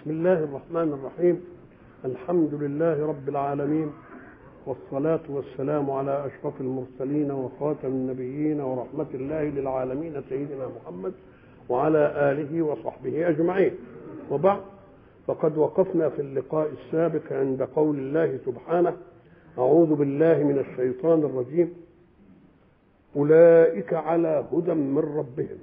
بسم الله الرحمن الرحيم الحمد لله رب العالمين والصلاة والسلام على أشرف المرسلين وخاتم النبيين ورحمة الله للعالمين سيدنا محمد وعلى آله وصحبه أجمعين وبعد فقد وقفنا في اللقاء السابق عند قول الله سبحانه أعوذ بالله من الشيطان الرجيم أولئك على هدى من ربهم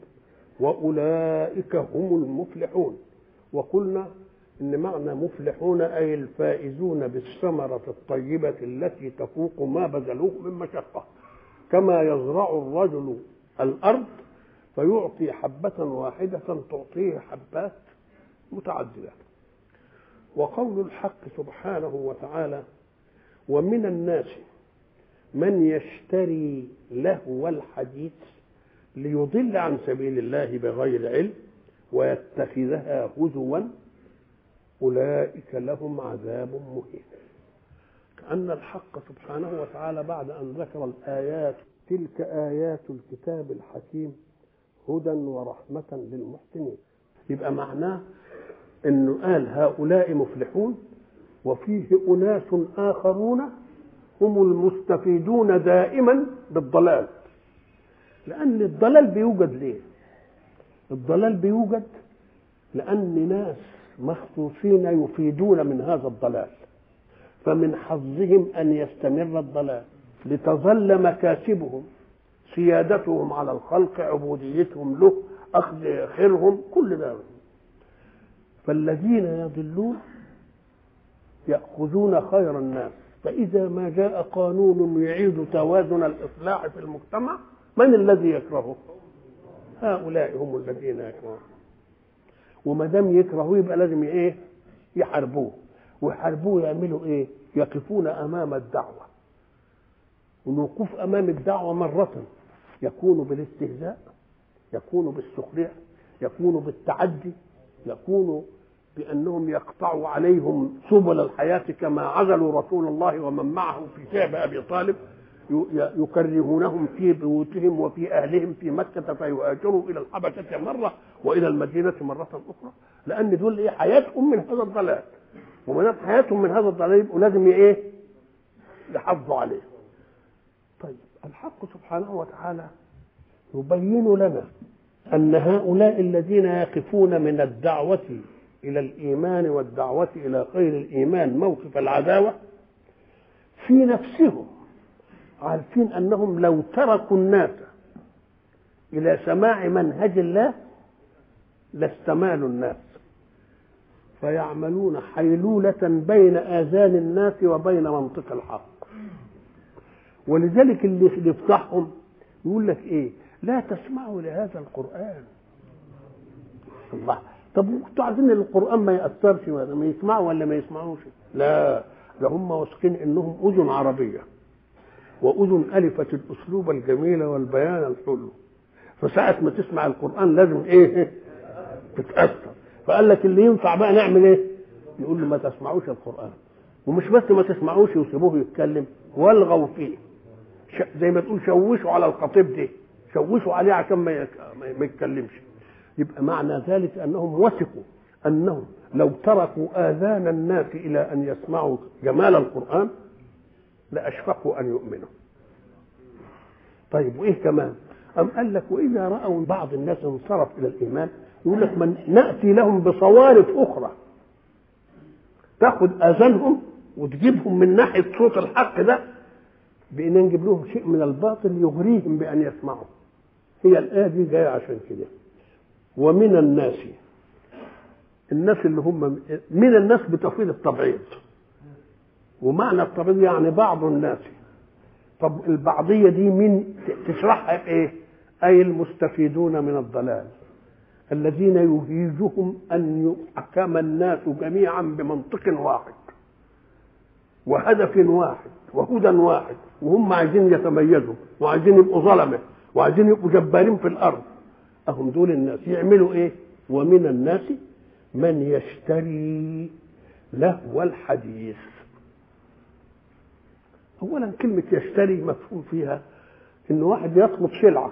وأولئك هم المفلحون وقلنا إن معنى مفلحون أي الفائزون بالثمرة الطيبة التي تفوق ما بذلوه من مشقة كما يزرع الرجل الأرض فيعطي حبة واحدة تعطيه حبات متعددة وقول الحق سبحانه وتعالى ومن الناس من يشتري لهو الحديث ليضل عن سبيل الله بغير علم ويتخذها هزوا أولئك لهم عذاب مهين كأن الحق سبحانه وتعالى بعد أن ذكر الآيات تلك آيات الكتاب الحكيم هدى ورحمة للمحسنين يبقى معناه أنه قال هؤلاء مفلحون وفيه أناس آخرون هم المستفيدون دائما بالضلال لأن الضلال بيوجد ليه؟ الضلال بيوجد لأن ناس مخصوصين يفيدون من هذا الضلال فمن حظهم أن يستمر الضلال لتظل مكاسبهم سيادتهم على الخلق عبوديتهم له أخذ خيرهم كل ده فالذين يضلون يأخذون خير الناس فإذا ما جاء قانون يعيد توازن الإصلاح في المجتمع من الذي يكرهه؟ هؤلاء هم الذين يكرهون وما دام يكرهوه يبقى لازم ايه؟ يحاربوه ويحاربوه يعملوا ايه؟ يقفون امام الدعوه والوقوف امام الدعوه مره يكون بالاستهزاء يكون بالسخريه يكون بالتعدي يكون بانهم يقطعوا عليهم سبل الحياه كما عزلوا رسول الله ومن معه في شعب ابي طالب يكرهونهم في بيوتهم وفي اهلهم في مكه فيهاجروا الى الحبشه مره والى المدينه مره اخرى لان دول ايه حياتهم من هذا الضلال وما دام حياتهم من هذا الضلال يبقوا لازم ايه يحافظوا عليه طيب الحق سبحانه وتعالى يبين لنا ان هؤلاء الذين يقفون من الدعوه الى الايمان والدعوه الى خير الايمان موقف العداوه في نفسهم عارفين انهم لو تركوا الناس الى سماع منهج الله لاستمالوا الناس فيعملون حيلولة بين آذان الناس وبين منطق الحق ولذلك اللي يفتحهم يقول لك ايه لا تسمعوا لهذا القرآن الله طب انتوا عايزين القرآن ما يأثرش ما يسمعوا ولا ما يسمعوش لا ده هم واثقين انهم اذن عربيه وأذن ألفت الأسلوب الجميل والبيان الحلو فساعة ما تسمع القرآن لازم إيه تتأثر فقال لك اللي ينفع بقى نعمل إيه يقول له ما تسمعوش القرآن ومش بس ما تسمعوش وسيبوه يتكلم والغوا فيه زي ما تقول شوشوا على الخطيب ده شوشوا عليه عشان ما ما يتكلمش يبقى معنى ذلك انهم وثقوا انهم لو تركوا اذان الناس الى ان يسمعوا جمال القران لأشفقوا أن يؤمنوا طيب وإيه كمان أم قال لك وإذا رأوا بعض الناس انصرف إلى الإيمان يقول لك من نأتي لهم بصوارف أخرى تاخد آذانهم وتجيبهم من ناحية صوت الحق ده بأن نجيب لهم شيء من الباطل يغريهم بأن يسمعوا هي الآية دي جاية عشان كده ومن الناس الناس اللي هم من الناس بتفويض التبعيض ومعنى التبعيض يعني بعض الناس طب البعضيه دي مين تشرحها بايه اي المستفيدون من الضلال الذين يهيجهم ان يحكم الناس جميعا بمنطق واحد وهدف واحد وهدى واحد وهم عايزين يتميزوا وعايزين يبقوا ظلمه وعايزين يبقوا جبارين في الارض اهم دول الناس يعملوا ايه ومن الناس من يشتري لهو الحديث اولا كلمه يشتري مفهوم فيها ان واحد يطلب سلعه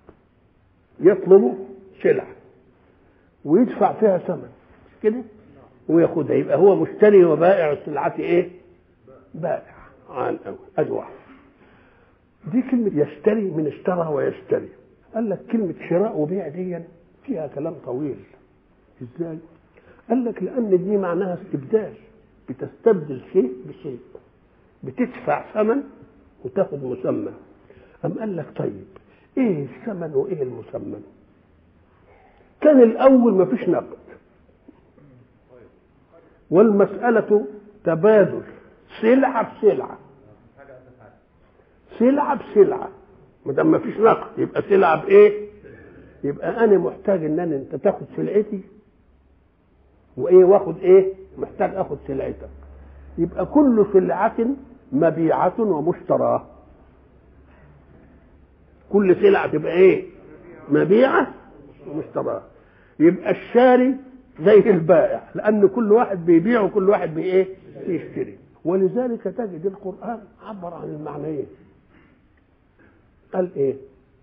يطلب سلعه ويدفع فيها ثمن كده وياخدها يبقى هو مشتري وبائع السلعة ايه بائع عن اول ادي واحد دي كلمة يشتري من اشترى ويشتري قال لك كلمة شراء وبيع دي فيها كلام طويل ازاي؟ قال لك لأن دي معناها استبدال بتستبدل شيء بشيء بتدفع ثمن وتاخد مسمى أم قال لك طيب ايه الثمن وايه المسمن كان الاول ما فيش نقد والمسألة تبادل سلعة بسلعة سلعة بسلعة ما دام ما فيش نقد يبقى سلعة بإيه؟ يبقى أنا محتاج إن أنا أنت تاخد سلعتي وإيه واخد إيه؟ محتاج آخد سلعتك يبقى كل سلعة مبيعة ومشتراه كل سلعة تبقى إيه؟ مبيعة ومشتراه يبقى الشاري زي البائع لأن كل واحد بيبيع وكل واحد بإيه؟ بيشتري ولذلك تجد القرآن عبر عن المعنيين قال ايه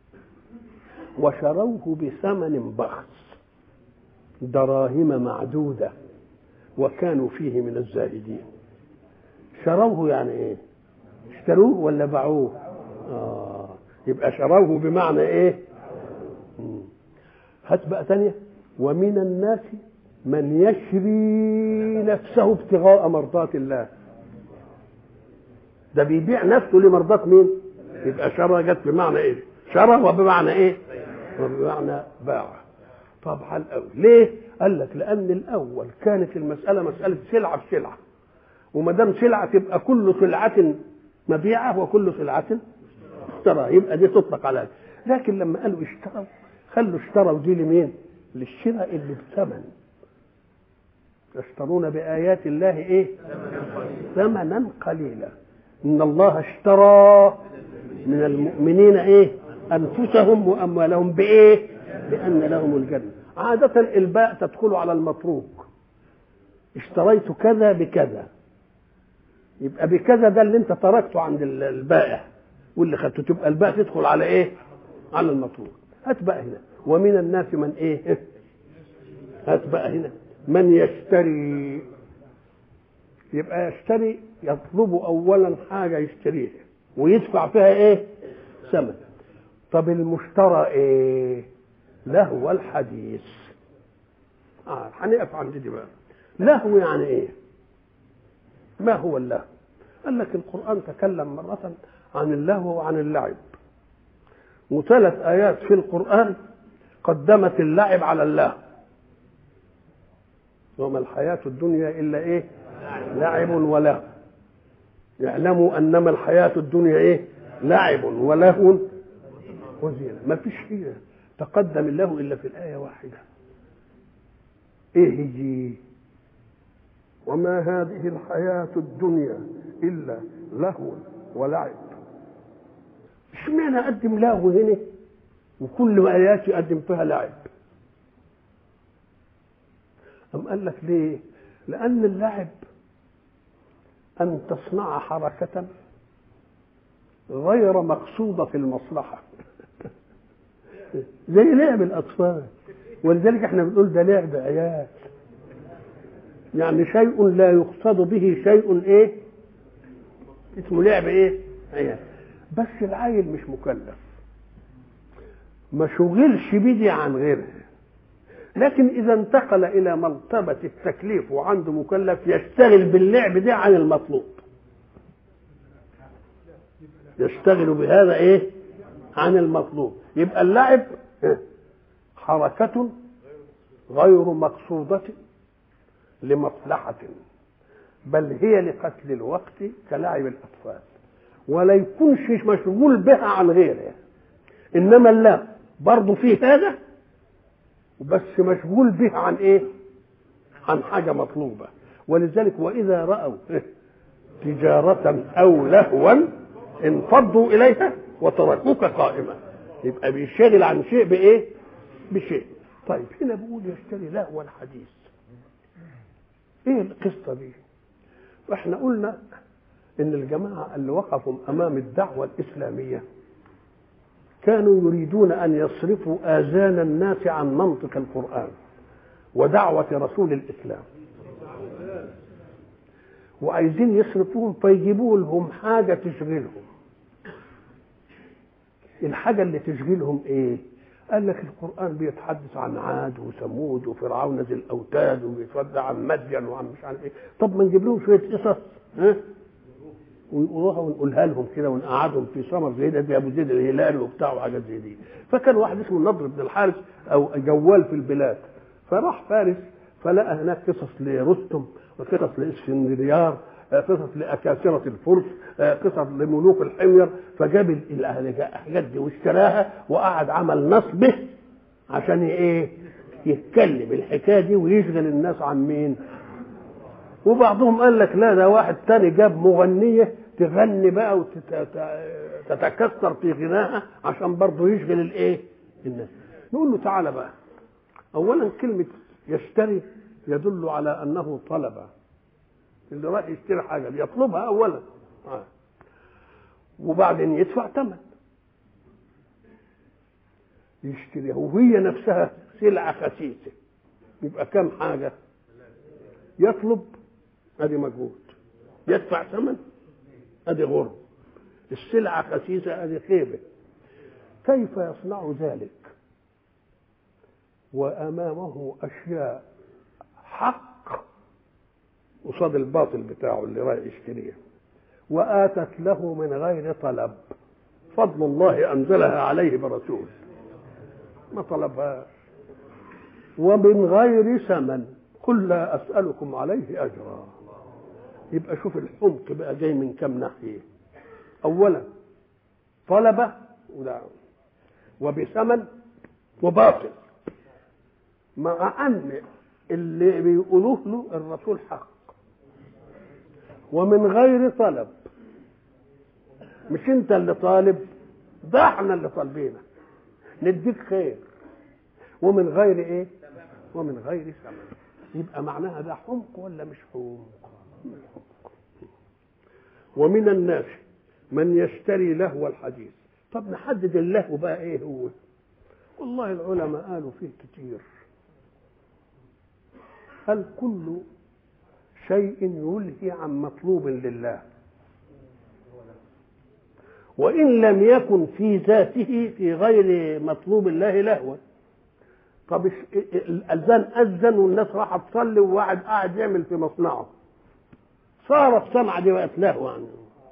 وشروه بثمن بخس دراهم معدودة وكانوا فيه من الزاهدين شروه يعني ايه اشتروه ولا باعوه آه يبقى شروه بمعنى ايه مم. هات بقى تانية ومن الناس من يشري نفسه ابتغاء مرضات الله ده بيبيع نفسه لمرضات مين يبقى شرى جت بمعنى ايه شرى وبمعنى ايه وبمعنى باع طبعا الاول ليه قال لك لان الاول كانت المساله مساله سلعه بسلعه وما دام سلعه تبقى كل سلعه مبيعه وكل سلعه اشترى يبقى دي تطلق على لكن لما قالوا اشتروا خلوا اشتروا دي لمين للشراء اللي بثمن يشترون بآيات الله ايه ثمنا قليلا ان الله اشترى من المؤمنين ايه انفسهم واموالهم بايه بان لهم الجنه عاده الباء تدخل على المتروك اشتريت كذا بكذا يبقى بكذا ده اللي انت تركته عند البائع واللي خدته تبقى الباء تدخل على ايه على المتروك هات بقى هنا ومن الناس من ايه هات بقى هنا من يشتري يبقى يشتري يطلب اولا حاجه يشتريها ويدفع فيها ايه ثمن طب المشترى ايه لهو الحديث اه هنقف عند دي بقى لهو يعني ايه ما هو اللهو قال لك القران تكلم مره عن اللهو وعن اللعب وثلاث ايات في القران قدمت اللعب على اللهو وما الحياه الدنيا الا ايه لعب ولهو يعلموا انما الحياه الدنيا ايه لعب ولهو وزينه ما فيش هي تقدم الله الا في الايه واحده ايه هي وما هذه الحياه الدنيا الا لهو ولعب اشمعنى اقدم لهو هنا وكل ايات يقدم فيها لعب أم قال لك ليه لأن اللعب أن تصنع حركة غير مقصودة في المصلحة زي لعب الأطفال ولذلك احنا بنقول ده لعب عيال يعني شيء لا يقصد به شيء ايه اسمه لعب ايه عيال بس العيل مش مكلف ما شغلش بيدي عن غيره لكن اذا انتقل الى مرتبه التكليف وعنده مكلف يشتغل باللعب ده عن المطلوب يشتغل بهذا ايه عن المطلوب يبقى اللعب حركة غير مقصودة لمصلحة بل هي لقتل الوقت كلعب الأطفال ولا يكونش مشغول بها عن غيره إنما اللعب برضه فيه هذا بس مشغول به عن ايه عن حاجة مطلوبة ولذلك وإذا رأوا تجارة أو لهوا انفضوا إليها وتركوك قائما يبقى بيشتغل عن شيء بإيه بشيء طيب هنا بيقول يشتري لهو الحديث ايه القصة دي واحنا قلنا ان الجماعة اللي وقفوا امام الدعوة الاسلامية كانوا يريدون ان يصرفوا اذان الناس عن منطق القران ودعوه رسول الاسلام وعايزين يصرفوهم فيجيبوا لهم حاجه تشغلهم الحاجه اللي تشغلهم ايه قال لك القرآن بيتحدث عن عاد وثمود وفرعون ذي الأوتاد وبيتحدث عن مدين وعن مش عارف إيه طب ما نجيب لهم شوية قصص ها ونقولوها ونقولها لهم كده ونقعدهم في سمر زي ده زي ابو زيد الهلالي وبتاع وحاجات زي دي فكان واحد اسمه النضر بن الحارث او جوال في البلاد فراح فارس فلقى هناك قصص لرستم وقصص لاسفنديار قصص لاكاسره الفرس قصص لملوك الحمير فجاب الحاجات دي واشتراها وقعد عمل نصبه عشان ايه يتكلم الحكايه دي ويشغل الناس عن مين وبعضهم قال لك لا ده واحد تاني جاب مغنيه تغني بقى وتتكسر في غناها عشان برضه يشغل الايه الناس نقول له تعالى بقى اولا كلمه يشتري يدل على انه طلب اللي راح يشتري حاجه يطلبها اولا آه. وبعدين يدفع ثمن يشتريها وهي نفسها سلعه خسيسه يبقى كم حاجه يطلب ادي مجهود يدفع ثمن ادي غرب السلعه خسيسه ادي خيبه كيف يصنع ذلك وامامه اشياء حق قصاد الباطل بتاعه اللي رايح يشتريها واتت له من غير طلب فضل الله انزلها عليه برسول ما طلبها ومن غير ثمن قل لا اسالكم عليه اجرا يبقى شوف الحمق بقى جاي من كم ناحيه اولا طلب وده وبثمن وباطل مع ان اللي بيقولوه له الرسول حق ومن غير طلب مش انت اللي طالب ده احنا اللي طالبينك نديك خير ومن غير ايه ومن غير ثمن يبقى معناها ده حمق ولا مش حمق ومن الناس من يشتري لهو الحديث طب نحدد اللهو بقى ايه هو والله العلماء قالوا فيه كتير هل كل شيء يلهي عن مطلوب لله وإن لم يكن في ذاته في غير مطلوب الله لهوا طب الأذان أذن والناس راحت تصلي وواحد قاعد يعمل في مصنعه صارت الصنعة دي بقت لهو عنه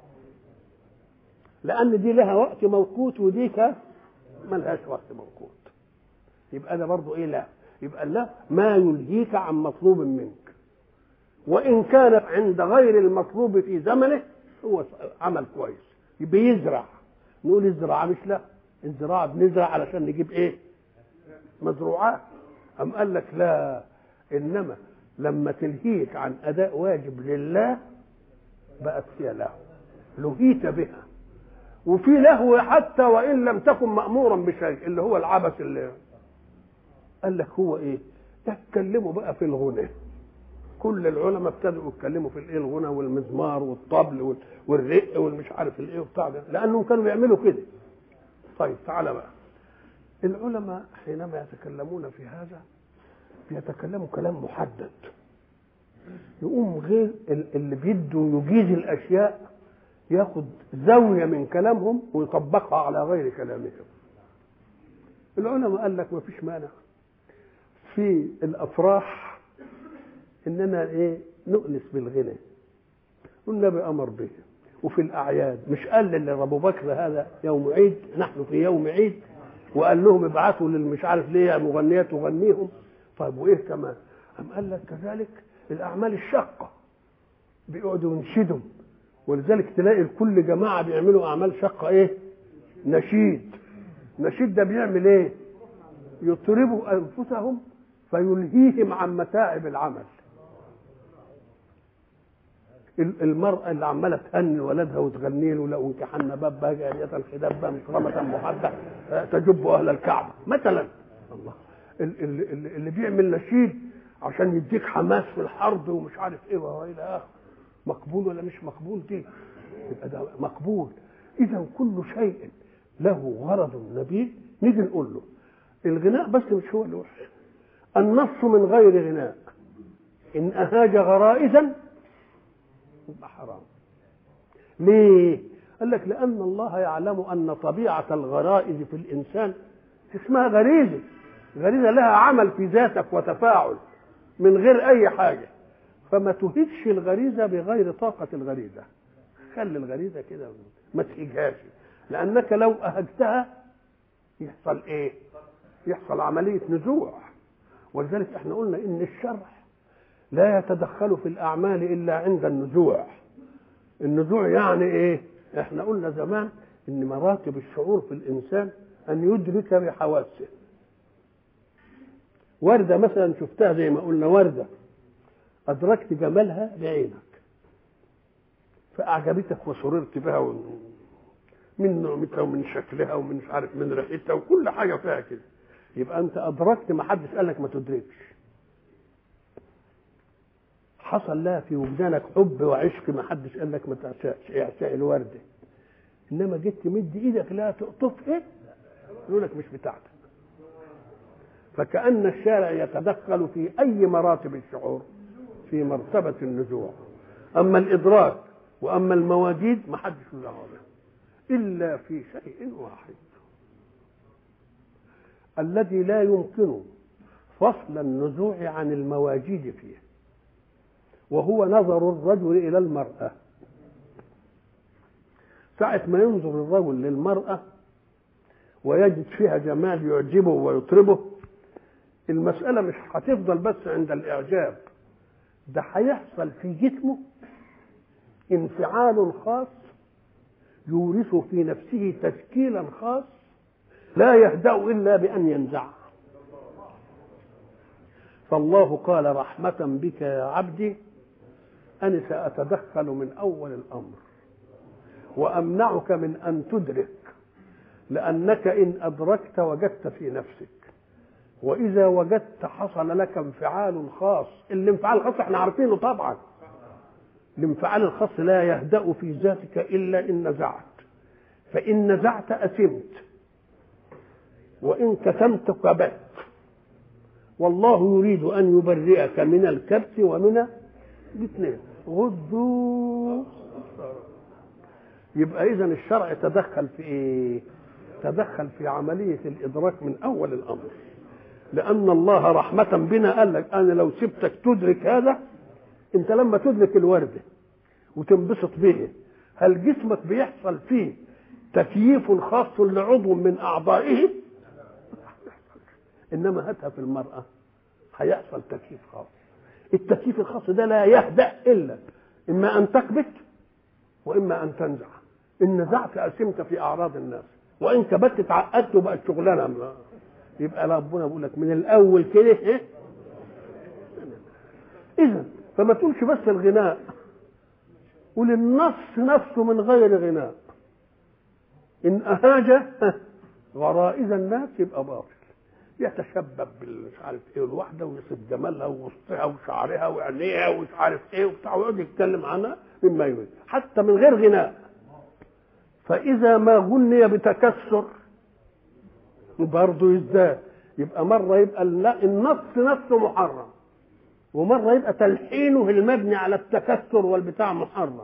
لأن دي لها وقت موقوت وديك ملهاش وقت موقوت يبقى ده برضه إيه لا يبقى لا ما يلهيك عن مطلوب منك وإن كان عند غير المطلوب في زمنه هو عمل كويس بيزرع نقول الزراعة مش لا الزراعة بنزرع علشان نجيب إيه مزروعات أم قال لك لا إنما لما تلهيك عن أداء واجب لله بقت فيها لهو لهيت بها وفي لهو حتى وإن لم تكن مأمورا بشيء اللي هو العبث اللي قال لك هو إيه تتكلموا بقى في الغنى كل العلماء ابتدوا يتكلموا في الايه الغنى والمزمار والطبل والرق والمش عارف الايه وبتاع ده لانهم كانوا بيعملوا كده طيب تعالى بقى العلماء حينما يتكلمون في هذا بيتكلموا كلام محدد يقوم غير اللي بيده يجيز الاشياء ياخد زاويه من كلامهم ويطبقها على غير كلامهم العلماء قال لك ما فيش مانع في الافراح اننا ايه نؤنس بالغنى والنبي امر به وفي الاعياد مش قال لابو بكر هذا يوم عيد نحن في يوم عيد وقال لهم ابعثوا للمش عارف ليه مغنيات تغنيهم طيب وايه كمان أم قال لك كذلك الاعمال الشاقه بيقعدوا ينشدوا ولذلك تلاقي كل جماعه بيعملوا اعمال شاقه ايه نشيد نشيد ده بيعمل ايه يطربوا انفسهم فيلهيهم عن متاعب العمل المرأة اللي عمالة تهني ولدها وتغني له لو انكحنا بابها جارية الخداب مكرمة محدة تجب أهل الكعبة مثلا الله اللي, اللي بيعمل نشيد عشان يديك حماس في الحرب ومش عارف ايه والى اخره مقبول ولا مش مقبول دي يبقى ده مقبول اذا كل شيء له غرض نبيل نيجي نقول له الغناء بس مش هو اللي النص من غير غناء ان اهاج غرائزا يبقى حرام ليه قال لك لان الله يعلم ان طبيعه الغرائز في الانسان اسمها غريزه غريزه لها عمل في ذاتك وتفاعل من غير اي حاجه فما تهجش الغريزه بغير طاقه الغريزه خلي الغريزه كده ما تهجهاش لانك لو اهجتها يحصل ايه يحصل عمليه نزوع ولذلك احنا قلنا ان الشرع لا يتدخل في الاعمال الا عند النزوع النزوع يعني ايه احنا قلنا زمان ان مراتب الشعور في الانسان ان يدرك بحواسه ورده مثلا شفتها زي ما قلنا ورده ادركت جمالها بعينك فاعجبتك وسررت بها من نعمتها ومن شكلها ومن مش عارف من ريحتها وكل حاجه فيها كده يبقى انت ادركت ما حدش قال لك ما تدركش حصل لها في وجدانك حب وعشق ما حدش قال لك ما تعشقش اعشاء الورده انما جيت تمد ايدك لا تقطفها يقول لك مش بتاعتك فكأن الشارع يتدخل في أي مراتب الشعور في مرتبة النزوع أما الإدراك وأما المواجيد ما حدش له إلا في شيء واحد الذي لا يمكن فصل النزوع عن المواجيد فيه وهو نظر الرجل إلى المرأة ساعة ما ينظر الرجل للمرأة ويجد فيها جمال يعجبه ويطربه المسألة مش هتفضل بس عند الإعجاب ده هيحصل في جسمه انفعال خاص يورث في نفسه تشكيلا خاص لا يهدأ إلا بأن ينزعه فالله قال رحمة بك يا عبدي أنا سأتدخل من أول الأمر وأمنعك من أن تدرك لأنك إن أدركت وجدت في نفسك وإذا وجدت حصل لك انفعال خاص الانفعال الخاص احنا عارفينه طبعا الانفعال الخاص لا يهدأ في ذاتك إلا إن نزعت فإن نزعت أثمت وإن كتمت كبت والله يريد أن يبرئك من الكبت ومن الاثنين غضوا يبقى إذا الشرع تدخل في إيه؟ تدخل في عملية الإدراك من أول الأمر لأن الله رحمة بنا قال لك أنا لو سبتك تدرك هذا أنت لما تدرك الوردة وتنبسط به هل جسمك بيحصل فيه تكييف خاص لعضو من أعضائه إنما هاتها في المرأة هيحصل تكييف خاص التكييف الخاص ده لا يهدأ إلا إما أن تكبت وإما أن تنزع إن نزعت أسمت في أعراض الناس وإن كبت اتعقدت وبقت شغلانة يبقى ربنا بيقول لك من الأول كده إيه إذا فما تقولش بس الغناء قول النص نفسه من غير غناء إن أهاج غرائز الناس يبقى باطل يتشبب بالمش عارف ايه الواحده ويصف جمالها ووسطها وشعرها وعينيها ومش عارف ايه وبتاع ويقعد يتكلم عنها مما يريد حتى من غير غناء فاذا ما غني بتكسر برضه يزداد يبقى مره يبقى النص نفسه محرم ومره يبقى تلحينه المبني على التكسر والبتاع محرم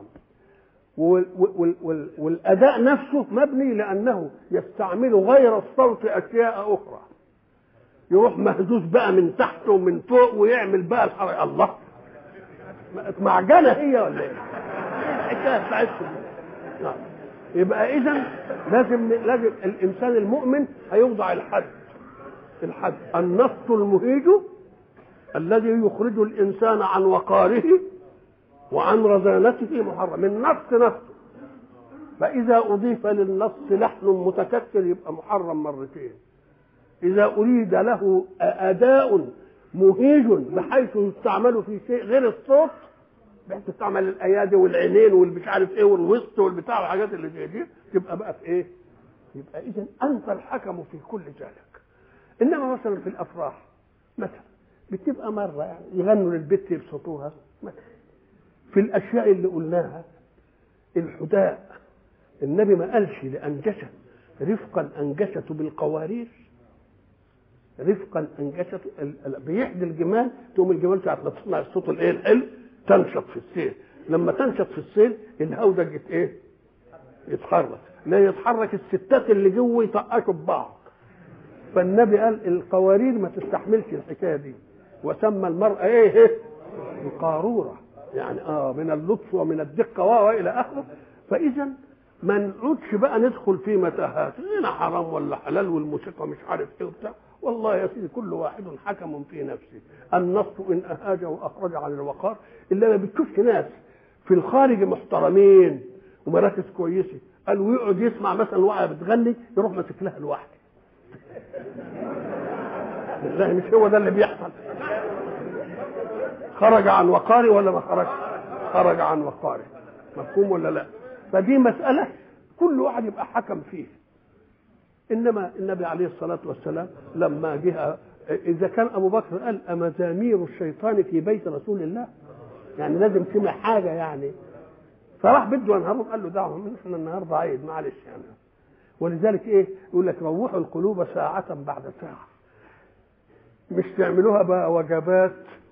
والاداء نفسه مبني لانه يستعمل غير الصوت اشياء اخرى يروح مهزوز بقى من تحت ومن فوق ويعمل بقى الحركه الله معجنه هي ولا ايه؟ الحكايه بتاعتكم يبقى اذا لازم لازم الانسان المؤمن هيوضع الحد الحد النص المهيج الذي يخرج الانسان عن وقاره وعن رزانته محرم النص نفسه فاذا اضيف للنص لحن متكسر يبقى محرم مرتين إذا أريد له أداء مهيج بحيث يستعمل في شيء غير الصوت بحيث تستعمل الأيادي والعينين والمش عارف إيه والوسط والبتاع والحاجات اللي زي دي تبقى بقى في إيه؟ يبقى إذا أنت الحكم في كل ذلك إنما مثلا في الأفراح مثلا بتبقى مرة يعني يغنوا للبت يبسطوها مثلا في الأشياء اللي قلناها الحداء النبي ما قالش لأنجشت رفقا أنجشته بالقوارير رفقا انجشت بيحدي الجمال تقوم الجمال ساعه ما تسمع الصوت الايه الحلو تنشط في السير لما تنشط في الصيل الهودج يت ايه يتحرك لا يتحرك الستات اللي جوه يطقشوا ببعض فالنبي قال القوارير ما تستحملش الحكايه دي وسمى المرأة ايه ايه القارورة يعني اه من اللطف ومن الدقة والى اخره فاذا ما نقعدش بقى ندخل في متاهات هنا حرام ولا حلال والموسيقى مش عارف ايه وبتاع والله يا سيدي كل واحد حكم في نفسه النص ان اهاج واخرج عن الوقار الا ما بتشوفش ناس في الخارج محترمين ومراكز كويسه قال ويقعد يسمع مثلا واحده بتغني يروح ماسك لها لوحده بالله مش هو ده اللي بيحصل خرج عن وقاره ولا ما خرج خرج عن وقاره مفهوم ولا لا فدي مسألة كل واحد يبقى حكم فيه إنما النبي عليه الصلاة والسلام لما جه إذا كان أبو بكر قال أمزامير الشيطان في بيت رسول الله يعني لازم سمع حاجة يعني فراح بده ينهرهم قال له دعهم احنا النهارده عيد معلش يعني ولذلك ايه يقول لك روحوا القلوب ساعة بعد ساعة مش تعملوها بقى وجبات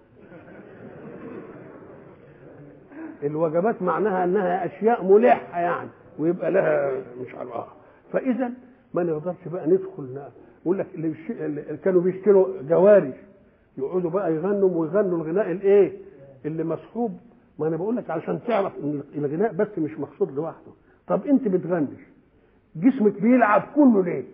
الوجبات معناها انها اشياء ملحه يعني ويبقى لها مش عارف اه فاذا ما نقدرش بقى ندخل يقول لك اللي, بيش... اللي كانوا بيشتروا جواري يقعدوا بقى يغنوا ويغنوا الغناء الايه اللي مصحوب ما انا بقول لك علشان تعرف ان الغناء بس مش مقصود لوحده طب انت بتغني جسمك بيلعب كله ليه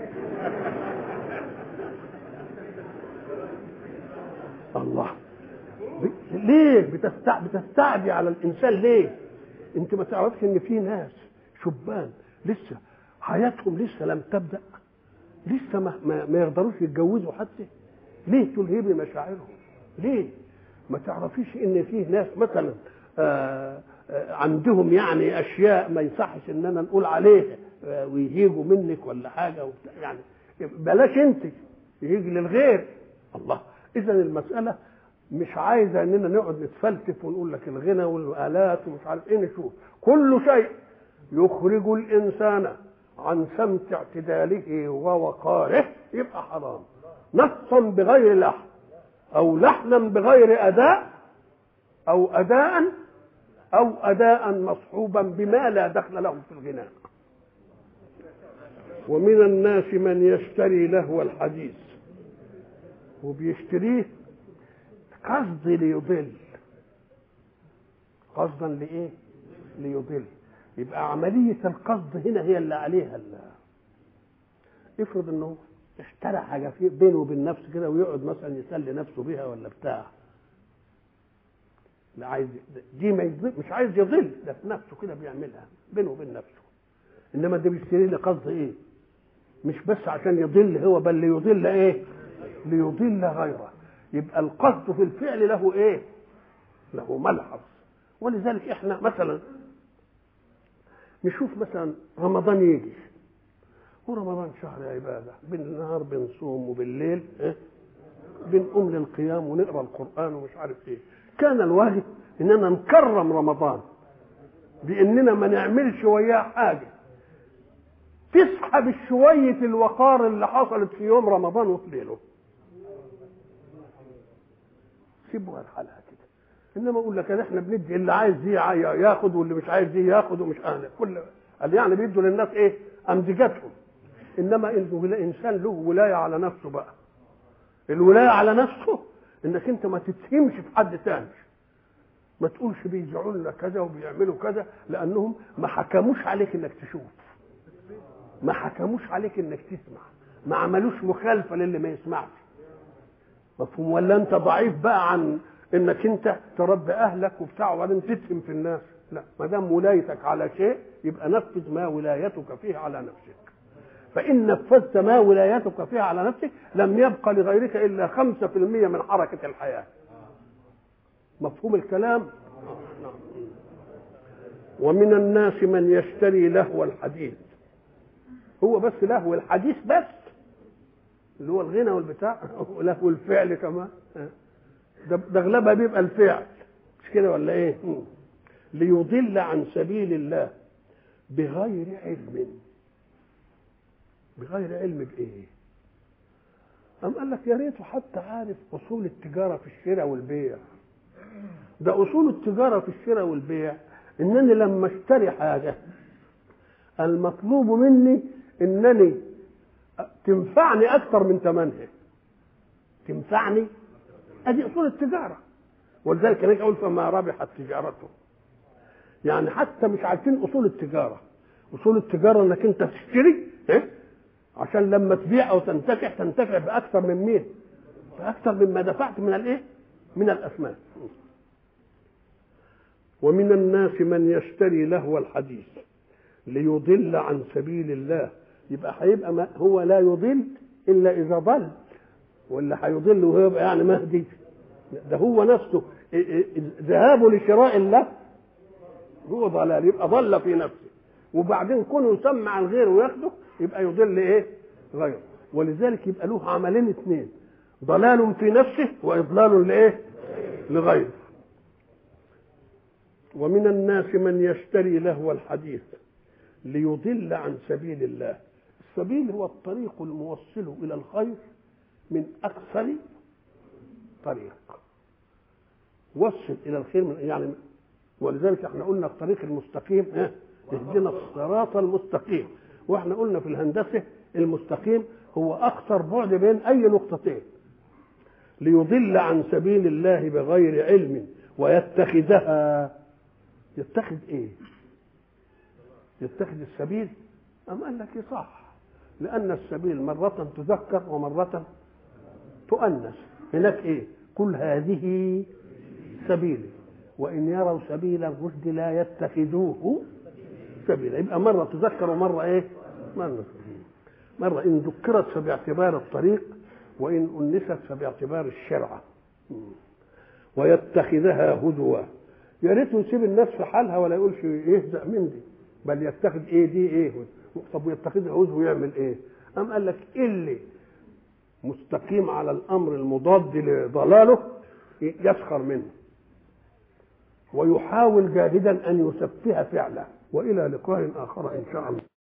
الله ليه بتستع... بتستعدي على الانسان ليه انت ما تعرفش ان في ناس شبان لسه حياتهم لسه لم تبدا لسه ما, ما, ما يقدروش يتجوزوا حتى ليه تلهبي مشاعرهم ليه ما تعرفيش ان في ناس مثلا آآ آآ عندهم يعني اشياء ما يصحش اننا نقول عليها ويهيجوا منك ولا حاجه وبتاع يعني بلاش انت يجي للغير الله اذا المساله مش عايزه اننا نقعد نتفلسف ونقول لك الغنى والالات ومش عارف ايه نشوف كل شيء يخرج الانسان عن سمت اعتداله ووقاره يبقى حرام نصا بغير لحن او لحنا بغير اداء او اداء او اداء مصحوبا بما لا دخل له في الغناء ومن الناس من يشتري لهو الحديث وبيشتريه قصد ليضل قصدا لايه ليضل يبقى عملية القصد هنا هي اللي عليها اللي. افرض انه اشترى حاجة في بينه وبين نفسه كده ويقعد مثلا يسلي نفسه بيها ولا بتاع لا عايز دي ما يضل مش عايز يضل ده في نفسه كده بيعملها بينه وبين نفسه انما ده بيشتري لي قصد ايه مش بس عشان يضل هو بل ليضل ايه ليضل غيره يبقى القصد في الفعل له ايه له ملحظ ولذلك احنا مثلا نشوف مثلا رمضان يجي ورمضان شهر عبادة بالنهار بنصوم وبالليل إيه؟ بنقوم للقيام ونقرا القرآن ومش عارف ايه كان الواجب اننا نكرم رمضان باننا ما نعملش وياه حاجه تسحب شويه الوقار اللي حصلت في يوم رمضان وفي ليله سيبوها الحلقه كده انما اقول لك احنا بندي اللي عايز دي ياخد واللي مش عايز دي ياخد ومش اهل كل قال يعني بيدوا للناس ايه امزجتهم انما الانسان له ولايه على نفسه بقى الولايه على نفسه انك انت ما تتهمش في حد تاني ما تقولش بيزعوا لنا كذا وبيعملوا كذا لانهم ما حكموش عليك انك تشوف ما حكموش عليك انك تسمع ما عملوش مخالفه للي ما يسمعش مفهوم ولا انت ضعيف بقى عن انك انت تربي اهلك وبتاع وبعدين تتهم في الناس لا ما دام ولايتك على شيء يبقى نفذ ما ولايتك فيه على نفسك فإن نفذت ما ولايتك فيها على نفسك لم يبق لغيرك إلا خمسة في المية من حركة الحياة مفهوم الكلام ومن الناس من يشتري لهو الحديث هو بس لهو الحديث بس اللي هو الغنى والبتاع لهو الفعل كمان ده ده اغلبها بيبقى الفعل مش كده ولا ايه ليضل عن سبيل الله بغير علم بغير علم بايه أم قال لك يا ريته حتى عارف اصول التجاره في الشراء والبيع ده اصول التجاره في الشراء والبيع انني لما اشتري حاجه المطلوب مني انني تنفعني اكثر من ثمنها تنفعني ادي اصول التجاره ولذلك هناك اقول فما ربحت تجارته يعني حتى مش عارفين اصول التجاره اصول التجاره انك انت تشتري إيه؟ عشان لما تبيع او تنتفع تنتفع باكثر من مين باكثر مما دفعت من الايه من الاثمان ومن الناس من يشتري لهو الحديث ليضل عن سبيل الله يبقى هيبقى ما هو لا يضل الا اذا ضل ولا هيضل وهو يبقى يعني مهدي ده هو نفسه ذهابه لشراء الله هو ضلال يبقى ضل في نفسه وبعدين كونه يسمى عن غيره وياخده يبقى يضل ايه غيره ولذلك يبقى له عملين اثنين ضلال في نفسه واضلال لايه لغيره ومن الناس من يشتري لهو الحديث ليضل عن سبيل الله السبيل هو الطريق الموصل الى الخير من اكثر طريق وصل الى الخير من يعني ولذلك احنا قلنا الطريق المستقيم اه اهدنا الصراط المستقيم واحنا قلنا في الهندسه المستقيم هو اكثر بعد بين اي نقطتين ليضل عن سبيل الله بغير علم ويتخذها يتخذ ايه يتخذ السبيل أم قال لك صح لأن السبيل مرة تذكر ومرة تؤنس هناك إيه كل هذه سبيلي وإن يروا سبيل الرشد لا يتخذوه سبيلا يبقى مرة تذكر ومرة إيه مرة مرة إن ذكرت فباعتبار الطريق وإن أنست فباعتبار الشرعة ويتخذها هزوا يا ريته يسيب الناس في حالها ولا يقولش يهزأ من دي بل يتخذ ايه دي ايه طب ويتخذها هزو ويعمل ايه أم قال لك اللي مستقيم على الأمر المضاد لضلاله يسخر منه ويحاول جاهدا أن يسفه فعله وإلى لقاء آخر إن شاء الله